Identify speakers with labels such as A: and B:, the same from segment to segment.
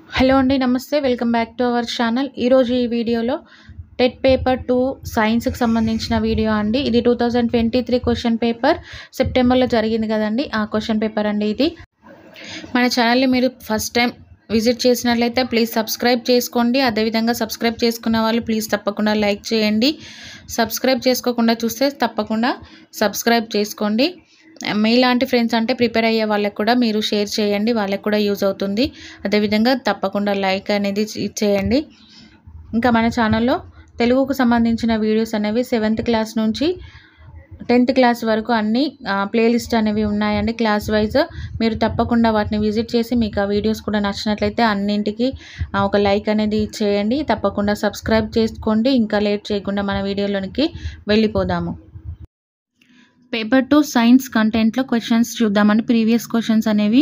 A: Hello అండి నమస్తే welcome back to our channel ఈరోజు ఈ వీడియోలో టెట్ పేపర్ టూ సైన్స్కి సంబంధించిన వీడియో అండి ఇది two thousand twenty three question paper సెప్టెంబర్లో జరిగింది కదండి ఆ క్వశ్చన్ పేపర్ అండి ఇది మన ఛానల్ని మీరు ఫస్ట్ టైం విజిట్ చేసినట్లయితే ప్లీజ్ సబ్స్క్రైబ్ చేసుకోండి అదేవిధంగా సబ్స్క్రైబ్ చేసుకున్న వాళ్ళు ప్లీజ్ తప్పకుండా లైక్ చేయండి సబ్స్క్రైబ్ చేసుకోకుండా చూస్తే తప్పకుండా సబ్స్క్రైబ్ చేసుకోండి మీలాంటి ఫ్రెండ్స్ అంటే ప్రిపేర్ అయ్యే వాళ్ళకి కూడా మీరు షేర్ చేయండి వాళ్ళకి కూడా యూజ్ అవుతుంది అదేవిధంగా తప్పకుండా లైక్ అనేది చేయండి ఇంకా మన ఛానల్లో తెలుగుకు సంబంధించిన వీడియోస్ అనేవి సెవెంత్ క్లాస్ నుంచి టెన్త్ క్లాస్ వరకు అన్ని ప్లేలిస్ట్ అనేవి ఉన్నాయండి క్లాస్ వైజ్ మీరు తప్పకుండా వాటిని విజిట్ చేసి మీకు ఆ వీడియోస్ కూడా నచ్చినట్లయితే అన్నింటికి ఆ, ఒక లైక్ అనేది చేయండి తప్పకుండా సబ్స్క్రైబ్ చేసుకోండి ఇంకా లేట్ చేయకుండా మన వీడియోలోనికి వెళ్ళిపోదాము పేపర్ టూ సైన్స్ కంటెంట్లో క్వశ్చన్స్ చూద్దామండి ప్రీవియస్ క్వశ్చన్స్ అనేవి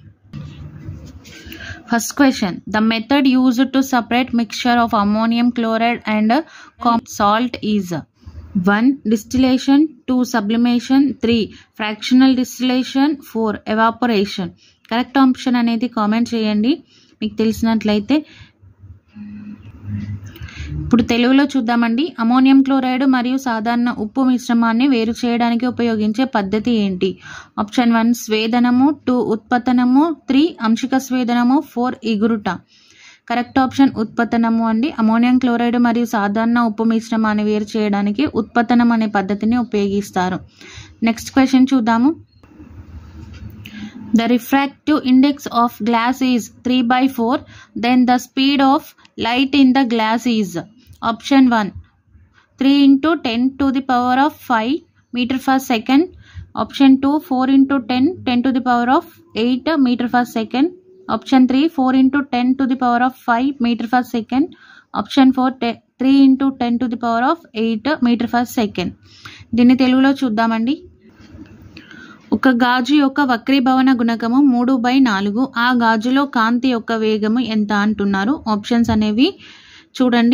A: first question the method used to separate mixture of ammonium chloride and salt is one distillation two sublimation three fractional distillation four evaporation correct option అనేది comment చేయండి మీకు తెలిసినట్లయితే ఇప్పుడు తెలుగులో చూద్దామండి అమోనియం క్లోరైడ్ మరియు సాధారణ ఉప్పు మిశ్రమాన్ని వేరు చేయడానికి ఉపయోగించే పద్ధతి ఏంటి ఆప్షన్ వన్ స్వేదనము టూ ఉత్పతనము త్రీ అంశిక స్వేదనము ఫోర్ ఇగురుట కరెక్ట్ ఆప్షన్ ఉత్పతనము అండి అమోనియం క్లోరైడ్ మరియు సాధారణ ఉప్పు మిశ్రమాన్ని వేరు చేయడానికి ఉత్పతనం అనే పద్ధతిని ఉపయోగిస్తారు నెక్స్ట్ క్వశ్చన్ చూద్దాము The refractive index of glass is 3 by 4. Then the speed of light in the glass is option 1 3 into 10 to the power of 5 meter per second. Option 2 4 into 10 10 to the power of 8 meter per second. Option 3 4 into 10 to the power of 5 meter per second. Option 4 te- 3 into 10 to the power of 8 meter per second. దీన్ని తెలుగులో చూద్దామండి ఒక గాజు యొక్క వక్రీభవన గుణకము మూడు by నాలుగు ఆ గాజులో కాంతి యొక్క వేగము ఎంత అంటున్నారు ఆప్షన్స్ అనేవి చూడండి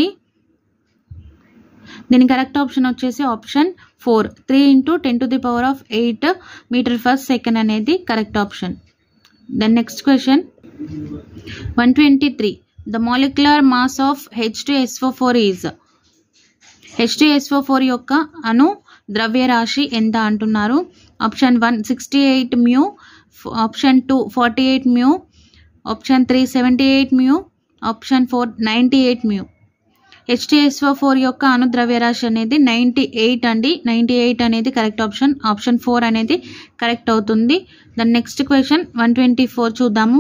A: దీని కరెక్ట్ ఆప్షన్ వచ్చేసి option four three into ten to the power of eight metre ఫస్ట్ సెకండ్ అనేది correct option then next question one twenty three the molecular mass of H two SO four is H two SO four యొక్క అణు ద్రవ్యరాశి ఎంత అంటున్నారు option one sixty eight mu option two forty eight mu option three seventy eight mu option four ninety eight mu HTSO four యొక్క అణు ద్రవ్యరాశి అనేది ninety eight అండి నైంటీ ఎయిట్ అనేది కరెక్ట్ ఆప్షన్ ఆప్షన్ ఫోర్ అనేది కరెక్ట్ అవుతుంది the next question one twenty four చూద్దాము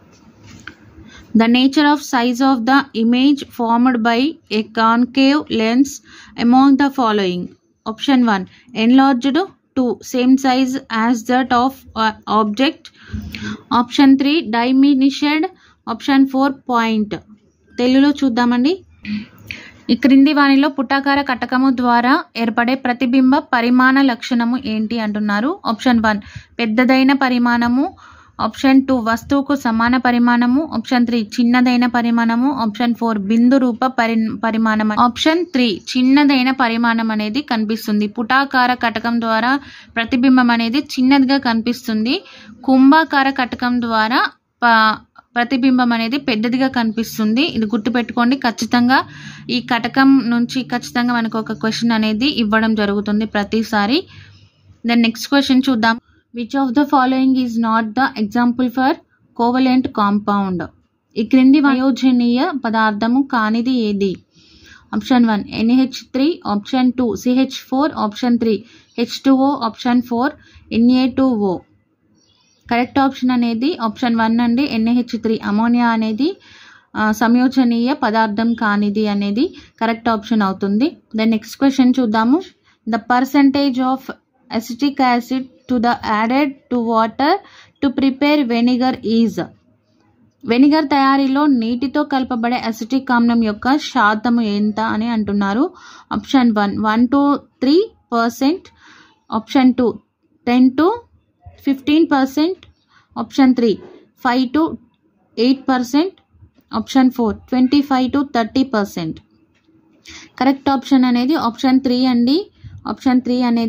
A: The nature of size of the image formed by a concave lens among the following. Option 1 enlarged to same size as that of uh, object. Option 3 diminished. Option 4 point. తెలుగులో చూద్దామండి ఈ క్రింది వానిలో పుటాకార కటకము ద్వారా ఏర్పడే ప్రతిబింబ పరిమాణ లక్షణము ఏంటి అంటున్నారు ఆప్షన్ వన్ పెద్దదైన పరిమాణము ఆప్షన్ టూ వస్తువుకు సమాన పరిమాణము ఆప్షన్ త్రీ చిన్నదైన పరిమాణము ఆప్షన్ ఫోర్ బిందు రూప పరి పరిమాణం ఆప్షన్ త్రీ చిన్నదైన పరిమాణం అనేది కనిపిస్తుంది పుటాకార కటకం ద్వారా ప్రతిబింబం అనేది చిన్నదిగా కనిపిస్తుంది కుంభాకార కటకం ద్వారా ప- ప్రతిబింబం అనేది పెద్దదిగా కనిపిస్తుంది ఇది గుర్తుపెట్టుకోండి ఖచ్చితంగా ఈ కటకం నుంచి ఖచ్చితంగా మనకు ఒక క్వశ్చన్ అనేది ఇవ్వడం జరుగుతుంది ప్రతిసారి దెన్ నెక్స్ట్ క్వశ్చన్ చూద్దాం which of the following is not the example for covalent compound ఈ క్రింది వయోజనీయ పదార్థము కానిది ఏది option one NH three option two CH four option three H two O option four NA two O correct option అనేది option one అండి NAH three ammonia అనేది ఆ, సంయోజనీయ పదార్థం కానిది అనేది కరెక్ట్ ఆప్షన్ అవుతుంది దెన్ నెక్స్ట్ క్వశ్చన్ చూద్దాము the percentage of acetic acid to the added to water to prepare vinegar is vinegar తయారీలో నీటితో కలపబడే అసిటిక్ ఆమ్లం యొక్క శాతము ఎంత అని అంటున్నారు option one one to three percent option two ten to fifteen percent option three five to eight percent option four twenty five to thirty percent correct option అనేది option three అండి ఆప్షన్ త్రీ అనేది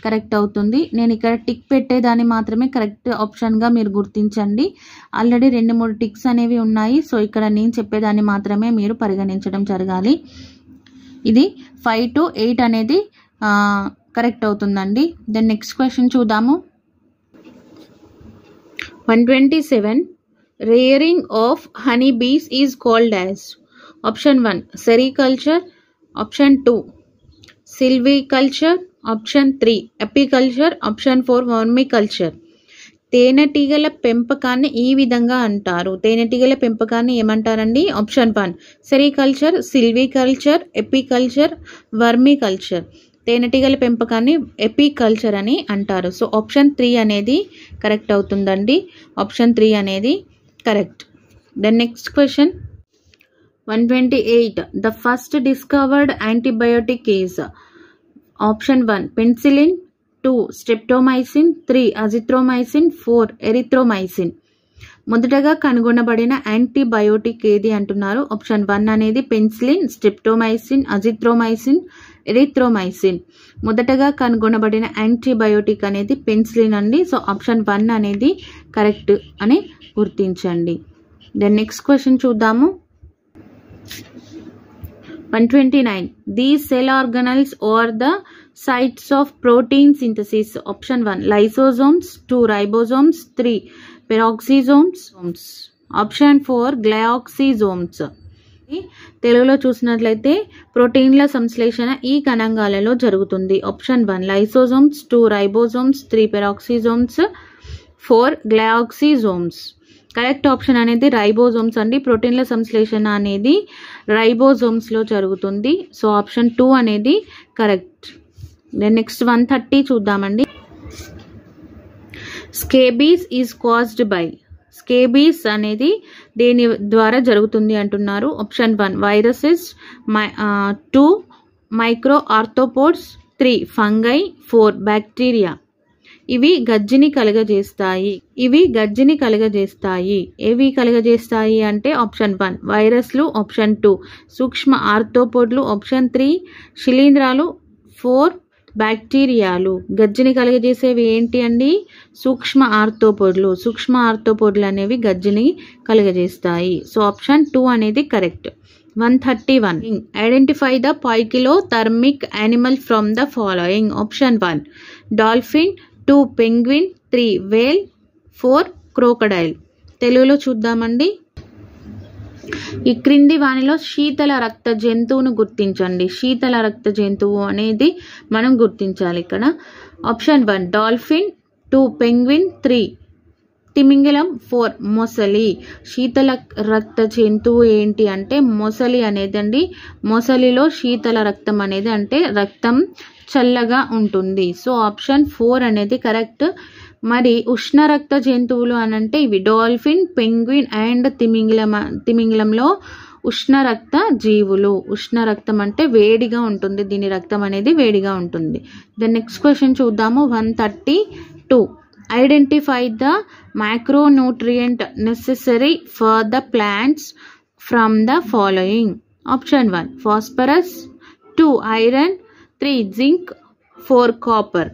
A: correct అవుతుంది నేను ఇక్కడ tick పెట్టేదాన్ని మాత్రమే correct ఆప్షన్గా మీరు గుర్తించండి ఆల్రెడీ రెండు మూడు టిక్స్ అనేవి ఉన్నాయి సో ఇక్కడ నేను చెప్పేదాన్ని మాత్రమే మీరు పరిగణించడం జరగాలి ఇది ఫైవ్ టు ఎయిట్ అనేది కరెక్ట్ అవుతుందండి దెన్ నెక్స్ట్ క్వశ్చన్ చూద్దాము one twenty seven rearing of honey bees is called as option one sericulture option two silviculture option three apiculture option four vermiculture తేనెటీగల పెంపకాన్ని ఈ విధంగా అంటారు తేనెటీగల పెంపకాన్ని ఏమంటారండి option one sericulture silviculture apiculture vermiculture తేనెటీగల పెంపకాన్ని ఎపికల్చర్ అని అంటారు సో ఆప్షన్ త్రీ అనేది కరెక్ట్ అవుతుందండి ఆప్షన్ త్రీ అనేది correct then next question one twenty eight the first discovered antibiotic is option one penicillin two streptomycin three azithromycin four erythromycin మొదటగా కనుగొనబడిన antibiotic ఏది అంటున్నారు ఆప్షన్ వన్ అనేది పెన్సిలిన్ స్ట్రిప్టోమైసిన్ అజిత్రోమైసిన్ ఎరిథ్రోమైసిన్ మొదటగా కనుగొనబడిన antibiotic అనేది penicillin అండి సో ఆప్షన్ వన్ అనేది కరెక్ట్ అని గుర్తించండి దెన్ నెక్స్ట్ క్వశ్చన్ చూద్దాము one twenty nine these cell organelles are the sites of protein synthesis option 1 lysosomes 2 ribosomes 3 peroxisomes option four glyoxysomes తెలుగులో చూసినట్లయితే ప్రోటీన్ల సంశ్లేషణ ఈ కణంగాలలో జరుగుతుంది option one lysosomes two ribosomes three peroxisomes four glyoxysomes correct option అనేది ribosomes అండి ప్రోటీన్ల సంశ్లేషణ అనేది రైబోజోమ్స్లో జరుగుతుంది సో ఆప్షన్ టూ అనేది correct then next one thirty చూద్దామండి scabies is caused by scabies అనేది దేని ద్వారా జరుగుతుంది అంటున్నారు option one viruses my two micro arthropods three fungi four bacteria ఇవి గజ్జిని కలుగజేస్తాయి ఇవి గజ్జిని కలుగజేస్తాయి ఏవి కలుగజేస్తాయి అంటే ఆప్షన్ వన్ వైరస్లు ఆప్షన్ టూ సూక్ష్మ ఆర్థోపోడ్లు ఆప్షన్ త్రీ శిలీంధ్రాలు ఫోర్ బ్యాక్టీరియాలు గజ్జిని కలుగజేసేవి ఏంటి అండి సూక్ష్మ ఆర్థోపోడ్లు సూక్ష్మ ఆర్థోపోడ్లు అనేవి గజ్జిని కలుగజేస్తాయి సో ఆప్షన్ టూ అనేది correct one thirty one identify the poikilothermic animal from the following option one dolphin two penguin three whale four crocodile తెలుగులో చూద్దామండి ఈ క్రింది వానిలో శీతల రక్త జంతువును గుర్తించండి శీతల రక్త జంతువు అనేది మనం గుర్తించాలి ఇక్కడ option one dolphin two penguin three తిమింగలం ఫోర్ మొసలి శీతల రక్త జంతువు ఏంటి అంటే మొసలి అనేది అండి మొసలిలో శీతల రక్తం అనేది అంటే రక్తం చల్లగా ఉంటుంది సో ఆప్షన్ ఫోర్ అనేది కరెక్ట్ మరి ఉష్ణ రక్త జంతువులు అని అంటే ఇవి డాల్ఫిన్ పెంగ్విన్ అండ్ తిమింగిలం తిమింగిలంలో ఉష్ణ రక్త జీవులు ఉష్ణ రక్తం అంటే వేడిగా ఉంటుంది దీని రక్తం అనేది వేడిగా ఉంటుంది ద నెక్స్ట్ క్వశ్చన్ చూద్దాము one thirty two identify the micronutrient necessary for the plants from the following option one phosphorus two iron three zinc four copper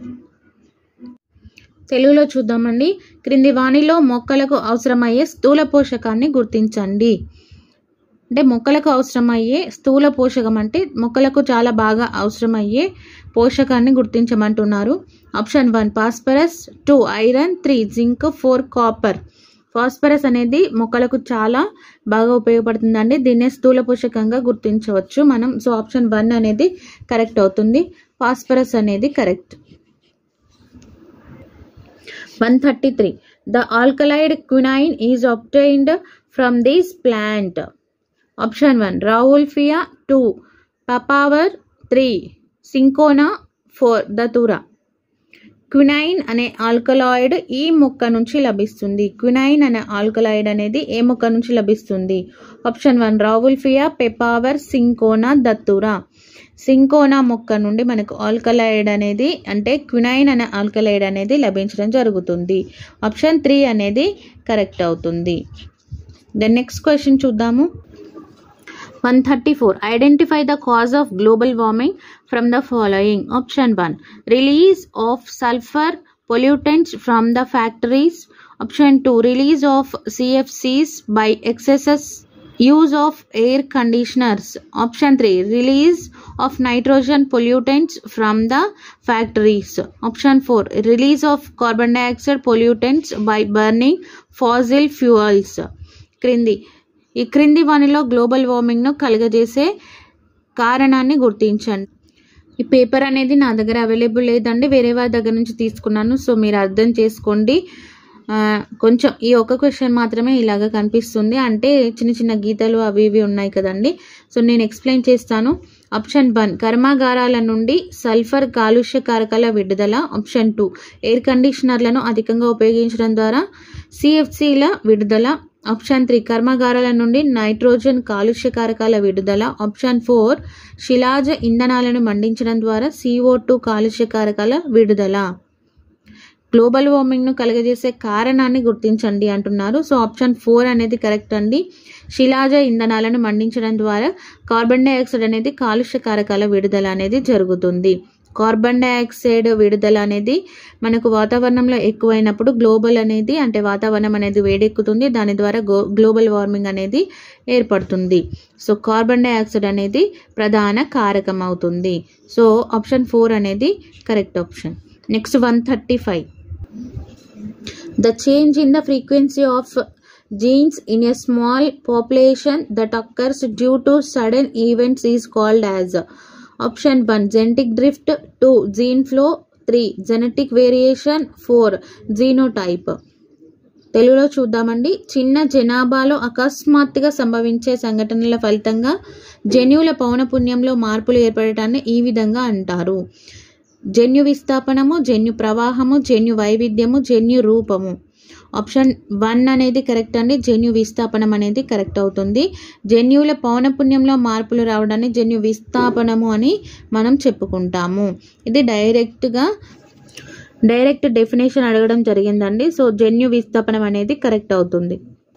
A: తెలుగులో చూద్దామండి క్రింది వాణిలో మొక్కలకు అవసరమయ్యే స్థూల పోషకాన్ని గుర్తించండి అంటే మొక్కలకు అవసరమయ్యే స్థూల పోషకం అంటే మొక్కలకు చాలా బాగా అవసరమయ్యే పోషకాన్ని గుర్తించమంటున్నారు option one phosphorus two iron three zinc four copper phosphorus అనేది మొక్కలకు చాలా బాగా ఉపయోగపడుతుందండి దీన్నే స్థూల పోషకంగా గుర్తించవచ్చు మనం సో ఆప్షన్ వన్ అనేది కరెక్ట్ అవుతుంది ఫాస్ఫరస్ అనేది correct one thirty three the alkaloid quinine is obtained from this plant option one rauwolfia two papaver three cinchona four datura quinine అనే ఆల్కలాయిడ్ ఈ మొక్క నుంచి లభిస్తుంది క్వినైన్ అనే ఆల్కలాయిడ్ అనేది ఏ మొక్క నుంచి లభిస్తుంది option one rauwolfia papaver cinchona datura cinchona మొక్క నుండి మనకు ఆల్కలైడ్ అనేది అంటే క్వినైన్ అనే ఆల్కలైడ్ అనేది లభించడం జరుగుతుంది ఆప్షన్ త్రీ అనేది కరెక్ట్ అవుతుంది దెన్ నెక్స్ట్ క్వశ్చన్ చూద్దాము one thirty four identify the cause of global warming from the following? Option 1 Release of sulfur pollutants from the factories. Option 2 Release of CFCs by excesses use of air conditioners. Option 3 Release of nitrogen pollutants from the factories. Option 4 Release of carbon dioxide pollutants by burning fossil fuels. క్రింది ఈ క్రింది వానిలో global వార్మింగ్ను కలుగజేసే కారణాన్ని గుర్తించండి ఈ paper అనేది నా దగ్గర అవైలబుల్ లేదండి వేరే వారి దగ్గర నుంచి తీసుకున్నాను సో మీరు అర్థం చేసుకోండి ఆ, కొంచెం ఈ ఒక్క క్వశ్చన్ మాత్రమే ఇలాగ కనిపిస్తుంది అంటే చిన్న చిన్న గీతలు అవి ఇవి ఉన్నాయి కదండి సో నేను ఎక్స్ప్లెయిన్ చేస్తాను ఆప్షన్ వన్ కర్మాగారాల నుండి సల్ఫర్ కాలుష్య కారకాల విడుదల ఆప్షన్ టూ ఎయిర్ కండిషనర్లను అధికంగా ఉపయోగించడం ద్వారా సిఎఫ్సిల విడుదల ఆప్షన్ త్రీ కర్మాగారాల నుండి నైట్రోజన్ కాలుష్య కారకాల విడుదల ఆప్షన్ ఫోర్ శిలాజ ఇంధనాలను మండించడం ద్వారా సిఓ టూ కాలుష్య కారకాల విడుదల గ్లోబల్ వార్మింగ్ను కలుగజేసే కారణాన్ని గుర్తించండి అంటున్నారు సో ఆప్షన్ ఫోర్ అనేది కరెక్ట్ అండి శిలాజ ఇంధనాలను మండించడం ద్వారా కార్బన్ డైఆక్సైడ్ అనేది కాలుష్య కారకాల విడుదల అనేది జరుగుతుంది కార్బన్ డైఆక్సైడ్ విడుదల అనేది మనకు వాతావరణంలో ఎక్కువైనప్పుడు గ్లోబల్ అనేది అంటే వాతావరణం అనేది వేడెక్కుతుంది దాని ద్వారా గో గ్లోబల్ వార్మింగ్ అనేది ఏర్పడుతుంది సో కార్బన్ డైఆక్సైడ్ అనేది ప్రధాన కారకం అవుతుంది సో ఆప్షన్ ఫోర్ అనేది correct option next one thirty five the change in the frequency of genes in a small population that occurs due to sudden events is called as option 1 genetic drift 2 gene flow 3 genetic variation 4 genotype తెలుగులో చూద్దామండి చిన్న జనాభాలో అకస్మాత్తుగా సంభవించే సంఘటనల ఫలితంగా జన్యువుల పౌనపుణ్యంలో మార్పులు ఏర్పడటాన్ని ఈ విధంగా అంటారు జన్యు విస్థాపనము జన్యు ప్రవాహము జన్యు వైవిధ్యము జన్యు రూపము ఆప్షన్ వన్ అనేది కరెక్ట్ అండి జన్యు విస్థాపనం అనేది కరెక్ట్ అవుతుంది జన్యువుల పౌనపుణ్యంలో మార్పులు రావడాన్ని జన్యు విస్థాపనము అని మనం చెప్పుకుంటాము ఇది డైరెక్ట్గా డైరెక్ట్ డెఫినేషన్ అడగడం జరిగిందండి సో జన్యు విస్థాపనం అనేది కరెక్ట్ అవుతుంది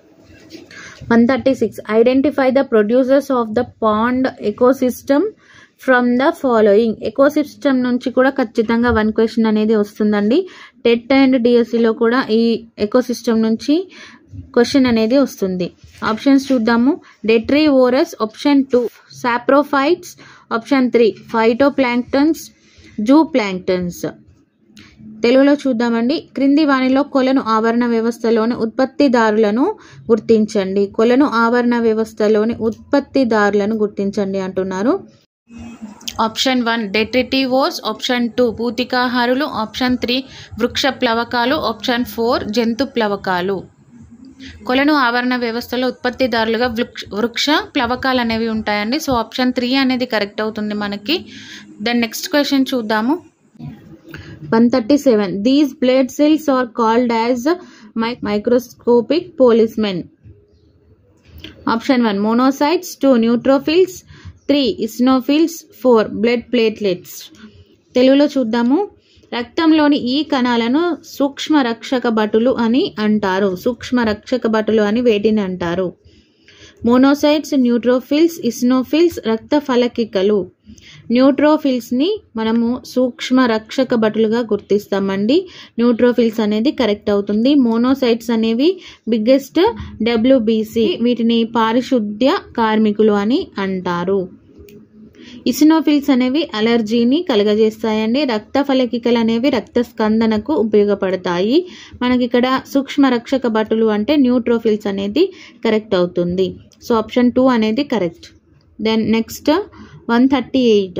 A: one thirty six identify the producers of the pond ecosystem from the following ecosystem నుంచి కూడా ఖచ్చితంగా వన్ క్వశ్చన్ అనేది వస్తుందండి టెట్ అండ్ డిఎస్సిలో కూడా ఈ ఎకోసిస్టమ్ నుంచి క్వశ్చన్ అనేది వస్తుంది ఆప్షన్స్ చూద్దాము detritivores option two saprophytes option three phytoplanktons zooplanktons తెలుగులో చూద్దామండి క్రింది వానిలో కొలను ఆవరణ వ్యవస్థలోని ఉత్పత్తిదారులను గుర్తించండి కొలను ఆవరణ వ్యవస్థలోని ఉత్పత్తిదారులను గుర్తించండి అంటున్నారు option one detritivores option two పూతికాహారులు ఆప్షన్ త్రీ వృక్ష ప్లవకాలు ఆప్షన్ ఫోర్ జంతు ప్లవకాలు కొలను ఆవరణ వ్యవస్థలో ఉత్పత్తిదారులుగా వృక్ష వృక్ష ప్లవకాలు అనేవి ఉంటాయండి సో ఆప్షన్ త్రీ అనేది కరెక్ట్ అవుతుంది మనకి దెన్ నెక్స్ట్ క్వశ్చన్ చూద్దాము one thirty seven these blood cells are called as my microscopic policemen option one monocytes two neutrophils three eosinophils four blood platelets తెలుగులో చూద్దాము రక్తంలోని ఈ కణాలను సూక్ష్మ రక్షక భటులు అని అంటారు సూక్ష్మ రక్షక భటులు అని వేటిని అంటారు మోనోసైట్స్ న్యూట్రోఫిల్స్ ఇస్నోఫిల్స్ రక్త ఫలకికలు న్యూట్రోఫిల్స్ని మనము సూక్ష్మ రక్షక భటులుగా గుర్తిస్తామండి న్యూట్రోఫిల్స్ అనేది కరెక్ట్ అవుతుంది మోనోసైట్స్ అనేవి బిగ్గెస్ట్ డబ్ల్యూబీసీ వీటిని పారిశుద్ధ్య కార్మికులు అని అంటారు ఇసినోఫిల్స్ అనేవి అలర్జీని కలుగజేస్తాయండి రక్త ఫలకికలు అనేవి రక్త స్కందనకు ఉపయోగపడతాయి మనకి ఇక్కడ సూక్ష్మ రక్షక భటులు అంటే న్యూట్రోఫిల్స్ అనేది కరెక్ట్ అవుతుంది సో ఆప్షన్ టూ అనేది correct then next one thirty eight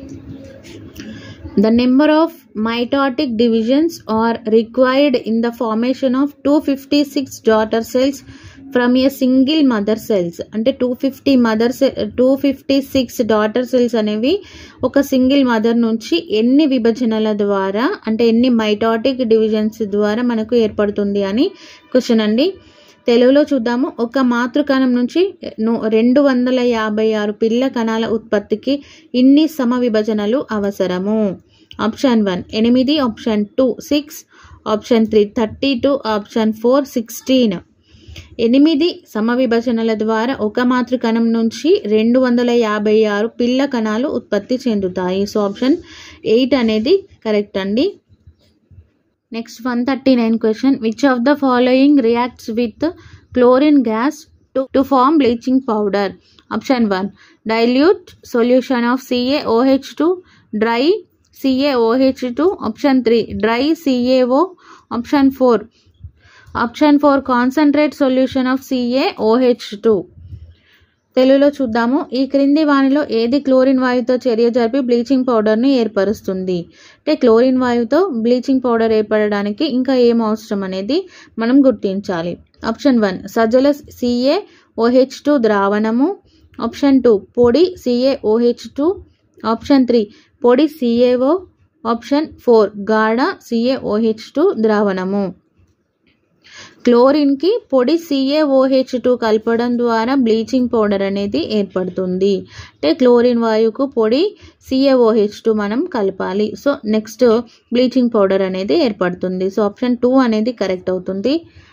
A: The number of mitotic divisions are required in the formation of 256 daughter cells from a single mother cells అంటే two fifty mother two fifty six daughter cells అనేవి ఒక single mother నుంచి ఎన్ని విభజనల ద్వారా అంటే ఎన్ని mitotic divisions ద్వారా మనకు ఏర్పడుతుంది అని క్వశ్చన్ అండి తెలుగులో చూద్దాము ఒక మాతృకణం నుంచి ను- రెండు వందల యాభై ఆరు పిల్ల కణాల ఉత్పత్తికి ఇన్ని సమ విభజనలు అవసరము ఆప్షన్ వన్ ఎనిమిది option two six option three thirty two option four sixteen ఎనిమిది సమవిభజనల ద్వారా ఒక మాతృకణం నుంచి రెండు వందల యాభై ఆరు పిల్ల కణాలు ఉత్పత్తి చెందుతాయి సో ఆప్షన్ ఎయిట్ అనేది కరెక్ట్ అండి next one thirty nine question which of the following reacts with chlorine gas to to form bleaching powder option one dilute solution of CaOH two dry CaOH two option three dry CaO option four option four concentrate solution of CaOH two తెలుగులో చూద్దాము ఈ క్రింది వానిలో ఏది chlorine వాయువుతో చర్య జరిపి bleaching పౌడర్ని ఏర్పరుస్తుంది అంటే క్లోరిన్ వాయువుతో బ్లీచింగ్ పౌడర్ ఏర్పడడానికి ఇంకా ఏం అవసరం అనేది మనం గుర్తించాలి ఆప్షన్ వన్ సజ్జల సిఏ ఓహెచ్ టూ ద్రావణము ఆప్షన్ టూ పొడి Ca OH two option three పొడి సిఏఓ ఆప్షన్ ఫోర్ గాఢ సిఏ ఓహెచ్ టూ ద్రావణము క్లోరిన్కి పొడి సిఏఓహెచ్ టూ కలపడం ద్వారా బ్లీచింగ్ పౌడర్ అనేది ఏర్పడుతుంది అంటే క్లోరిన్ వాయువుకు పొడి సిఏఓహెచ్ టూ మనం కలపాలి సో నెక్స్ట్ బ్లీచింగ్ పౌడర్ అనేది ఏర్పడుతుంది సో ఆప్షన్ టూ అనేది కరెక్ట్ అవుతుంది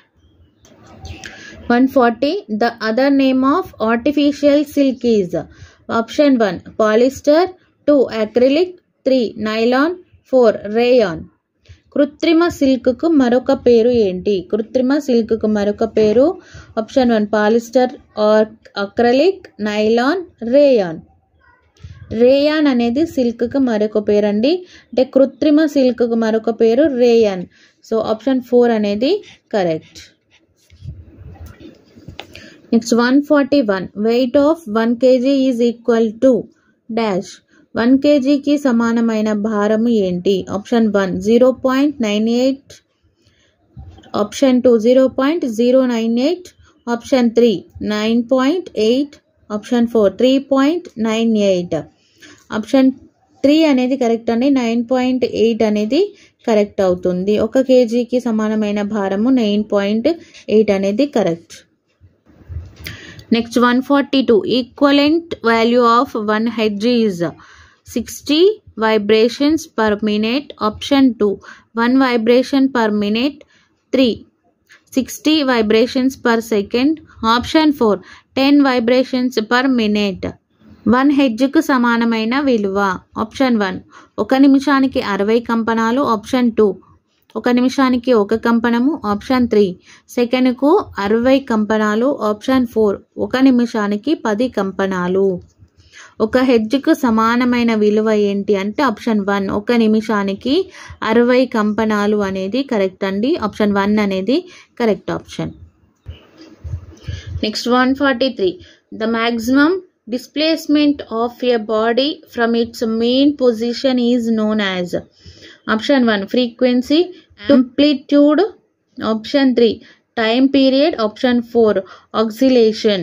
A: one forty the other name of artificial silk is option one polyester two acrylic three nylon four rayon కృత్రిమ సిల్క్కు మరొక పేరు ఏంటి కృత్రిమ సిల్క్కు మరొక పేరు option one polyester or acrylic nylon rayon rayon అనేది సిల్క్కి మరొక పేరు అండి అంటే కృత్రిమ సిల్క్కి మరొక పేరు రేయాన్ సో ఆప్షన్ ఫోర్ అనేది correct next one forty one weight of one KG is equal to dash one కేజీకి సమానమైన భారము ఏంటి option one zero point nine eight option two zero point zero nine eight option three nine point eight option four three point nine eight option three అనేది correct అండి nine point eight అనేది correct అవుతుంది ఒక కేజీకి సమానమైన భారము nine point eight అనేది correct next one forty two equivalent value of one hertz is sixty vibrations per minute option two one vibration per minute three sixty vibrations per second option four ten vibrations per minute one హెడ్జ్కు సమానమైన విలువ option one ఒక నిమిషానికి అరవై కంపనాలు option two ఒక నిమిషానికి ఒక కంపనము option three సెకండ్కు అరవై కంపనాలు ఆప్షన్ ఫోర్ ఒక నిమిషానికి పది కంపనాలు ఒక హెడ్జ్కు సమానమైన విలువ ఏంటి అంటే ఆప్షన్ వన్ ఒక నిమిషానికి అరవై కంపనాలు అనేది కరెక్ట్ అండి ఆప్షన్ వన్ అనేది correct option next one forty three the maximum displacement of a body from its main position is known as option one frequency amplitude option three time period option four oscillation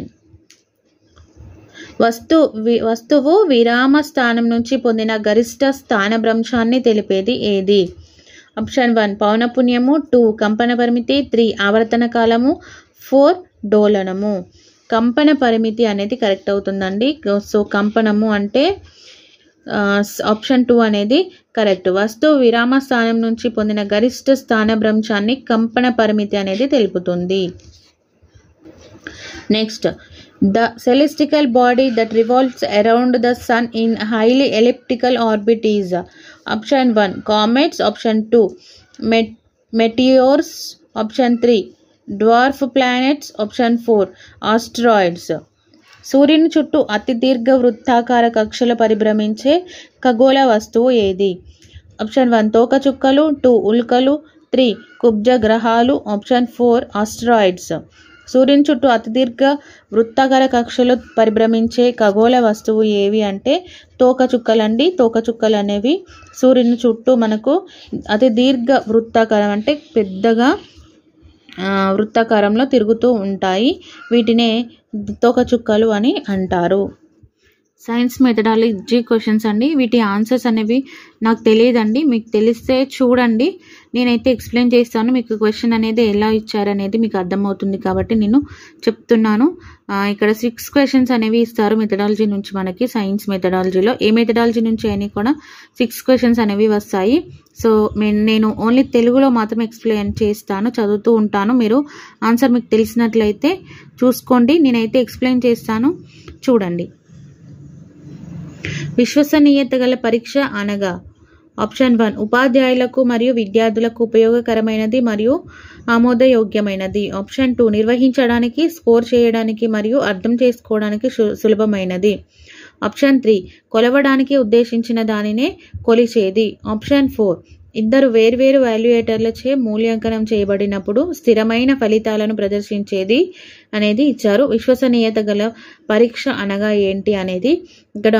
A: వస్తు వి వస్తువు విరామ స్థానం నుంచి పొందిన గరిష్ట స్థానభ్రంశాన్ని తెలిపేది ఏది ఆప్షన్ వన్ పౌనపుణ్యము టూ కంపన పరిమితి త్రీ ఆవర్తన కాలము ఫోర్ డోలనము కంపన పరిమితి అనేది కరెక్ట్ అవుతుందండి సో కంపనము అంటే ఆప్షన్ టూ అనేది కరెక్ట్ వస్తువు విరామ స్థానం నుంచి పొందిన గరిష్ట స్థానభ్రంశాన్ని కంపన పరిమితి అనేది తెలుపుతుంది next the celestial body that revolves around the sun in highly elliptical orbit is option one comets option two met meteors option three dwarf planets option four asteroids సూర్యుని చుట్టూ అతి దీర్ఘ వృత్తాకార కక్షలో పరిభ్రమించే ఖగోళ వస్తువు ఏది ఆప్షన్ వన్ తోకచుక్కలు టూ ఉల్కలు త్రీ కుబ్జ గ్రహాలు ఆప్షన్ ఫోర్ ఆస్ట్రాయిడ్స్ సూర్యుని చుట్టూ అతి దీర్ఘ వృత్తాకార కక్షలో పరిభ్రమించే ఖగోళ వస్తువు ఏవి అంటే తోకచుక్కలండి తోకచుక్కలు అనేవి సూర్యుని చుట్టూ మనకు అతి దీర్ఘ వృత్తాకారం అంటే పెద్దగా ఆ, వృత్తాకారంలో తిరుగుతూ ఉంటాయి వీటినే తోకచుక్కలు అని అంటారు సైన్స్ మెథడాలజీ క్వశ్చన్స్ అండి వీటి ఆన్సర్స్ అనేవి నాకు తెలియదండి మీకు తెలిస్తే చూడండి నేనైతే ఎక్స్ప్లెయిన్ చేస్తాను మీకు క్వశ్చన్ అనేది ఎలా ఇచ్చారనేది మీకు అర్థమవుతుంది కాబట్టి నేను చెప్తున్నాను ఆ, ఇక్కడ సిక్స్ క్వశ్చన్స్ అనేవి ఇస్తారు మెథడాలజీ నుంచి మనకి సైన్స్ మెథడాలజీలో ఏ మెథడాలజీ నుంచి అయినా కూడా సిక్స్ క్వశ్చన్స్ అనేవి వస్తాయి సో మే- నేను ఓన్లీ తెలుగులో మాత్రమే ఎక్స్ప్లెయిన్ చేస్తాను చదువుతూ ఉంటాను మీరు ఆన్సర్ మీకు తెలిసినట్లయితే చూసుకోండి నేనైతే ఎక్స్ప్లెయిన్ చేస్తాను చూడండి విశ్వసనీయత గల పరీక్ష అనగా ఆప్షన్ వన్ ఉపాధ్యాయులకు మరియు విద్యార్థులకు ఉపయోగకరమైనది మరియు ఆమోదయోగ్యమైనది ఆప్షన్ టూ నిర్వహించడానికి స్కోర్ చేయడానికి మరియు అర్థం చేసుకోవడానికి సు- సులభమైనది ఆప్షన్ త్రీ కొలవడానికి ఉద్దేశించిన దానినే కొలిచేది ఆప్షన్ ఫోర్ ఇద్దరు వేర్వేరు వాల్యుయేటర్లచే మూల్యాంకనం చేయబడినప్పుడు స్థిరమైన ఫలితాలను ప్రదర్శించేది అనేది ఇచ్చారు విశ్వసనీయత గల పరీక్ష అనగా ఏంటి అనేది ఇక్కడ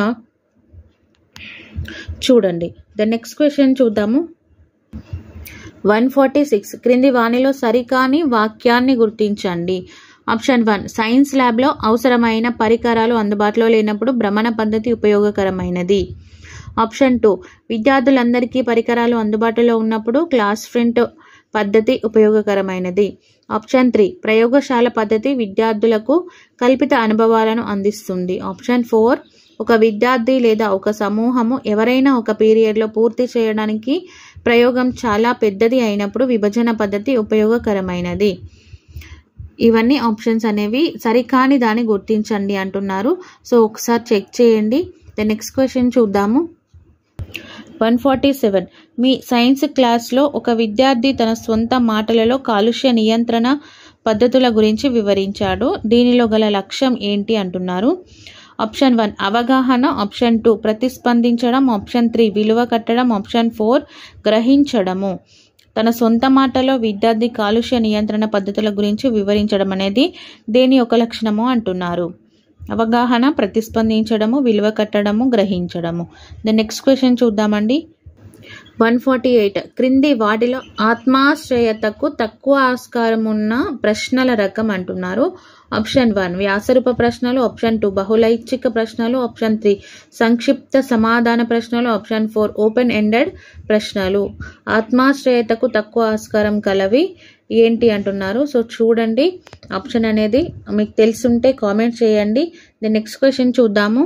A: చూడండి ద నెక్స్ట్ క్వశ్చన్ చూద్దాము వన్ ఫార్టీ సిక్స్ క్రింది వాణిలో సరికాని వాక్యాన్ని గుర్తించండి ఆప్షన్ వన్ సైన్స్ ల్యాబ్లో అవసరమైన పరికరాలు అందుబాటులో లేనప్పుడు భ్రమణ పద్ధతి ఉపయోగకరమైనది ఆప్షన్ టూ విద్యార్థులందరికీ పరికరాలు అందుబాటులో ఉన్నప్పుడు క్లాస్ ఫ్రంట్ పద్ధతి ఉపయోగకరమైనది ఆప్షన్ త్రీ ప్రయోగశాల పద్ధతి విద్యార్థులకు కల్పిత అనుభవాలను అందిస్తుంది ఆప్షన్ ఫోర్ ఒక విద్యార్థి లేదా ఒక సమూహము ఎవరైనా ఒక పీరియడ్లో పూర్తి చేయడానికి ప్రయోగం చాలా పెద్దది అయినప్పుడు విభజన పద్ధతి ఉపయోగకరమైనది ఇవన్నీ ఆప్షన్స్ అనేవి సరికాని దాన్ని గుర్తించండి అంటున్నారు సో ఒకసారి చెక్ చేయండి ద నెక్స్ట్ క్వశ్చన్ చూద్దాము వన్ ఫార్టీ సెవెన్ మీ సైన్స్ క్లాస్లో ఒక విద్యార్థి తన సొంత మాటలలో కాలుష్య నియంత్రణ పద్ధతుల గురించి వివరించాడు దీనిలో గల లక్ష్యం ఏంటి అంటున్నారు ఆప్షన్ వన్ అవగాహన ఆప్షన్ టూ ప్రతిస్పందించడం ఆప్షన్ త్రీ విలువ కట్టడం ఆప్షన్ ఫోర్ గ్రహించడము తన సొంత మాటలో విద్యార్థి కాలుష్య నియంత్రణ పద్ధతుల గురించి వివరించడం అనేది దేని ఒక లక్షణము అంటున్నారు అవగాహన ప్రతిస్పందించడము విలువ కట్టడము గ్రహించడము ద నెక్స్ట్ క్వశ్చన్ చూద్దామండి వన్ ఫార్టీ ఎయిట్ క్రింది వాటిలో ఆత్మాశ్రయతకు తక్కువ ఆస్కారం ఉన్న ప్రశ్నల రకం అంటున్నారు ఆప్షన్ వన్ వ్యాసరూప ప్రశ్నలు ఆప్షన్ టూ బహుళైచ్ఛిక ప్రశ్నలు ఆప్షన్ త్రీ సంక్షిప్త సమాధాన ప్రశ్నలు ఆప్షన్ ఫోర్ ఓపెన్ ఎండెడ్ ప్రశ్నలు ఆత్మాశ్రయతకు తక్కువ ఆస్కారం కలవి ఏంటి అంటున్నారు సో చూడండి ఆప్షన్ అనేది మీకు తెలుసుంటే కామెంట్ చేయండి ది నెక్స్ట్ క్వశ్చన్ చూద్దాము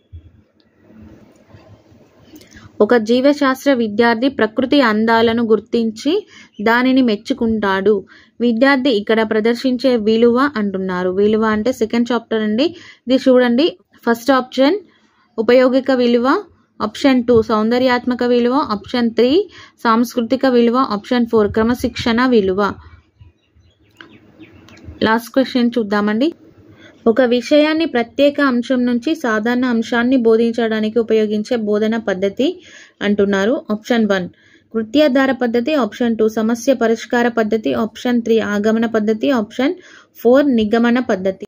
A: ఒక జీవశాస్త్ర విద్యార్థి ప్రకృతి అందాలను గుర్తించి దానిని మెచ్చుకుంటాడు విద్యార్థి ఇక్కడ ప్రదర్శించే విలువ అంటున్నారు విలువ అంటే సెకండ్ చాప్టర్ అండి ఇది చూడండి ఫస్ట్ ఆప్షన్ ఉపయోగిక విలువ ఆప్షన్ టూ సౌందర్యాత్మక విలువ ఆప్షన్ త్రీ సాంస్కృతిక విలువ ఆప్షన్ ఫోర్ క్రమశిక్షణ విలువ లాస్ట్ క్వశ్చన్ చూద్దామండి ఒక విషయాన్ని ప్రత్యేక అంశం నుంచి సాధారణ అంశాన్ని బోధించడానికి ఉపయోగించే బోధన పద్ధతి అంటున్నారు ఆప్షన్ వన్ కృత్యాధార పద్ధతి ఆప్షన్ టూ సమస్య పరిష్కార పద్ధతి ఆప్షన్ త్రీ ఆగమన పద్ధతి ఆప్షన్ ఫోర్ నిగమన పద్ధతి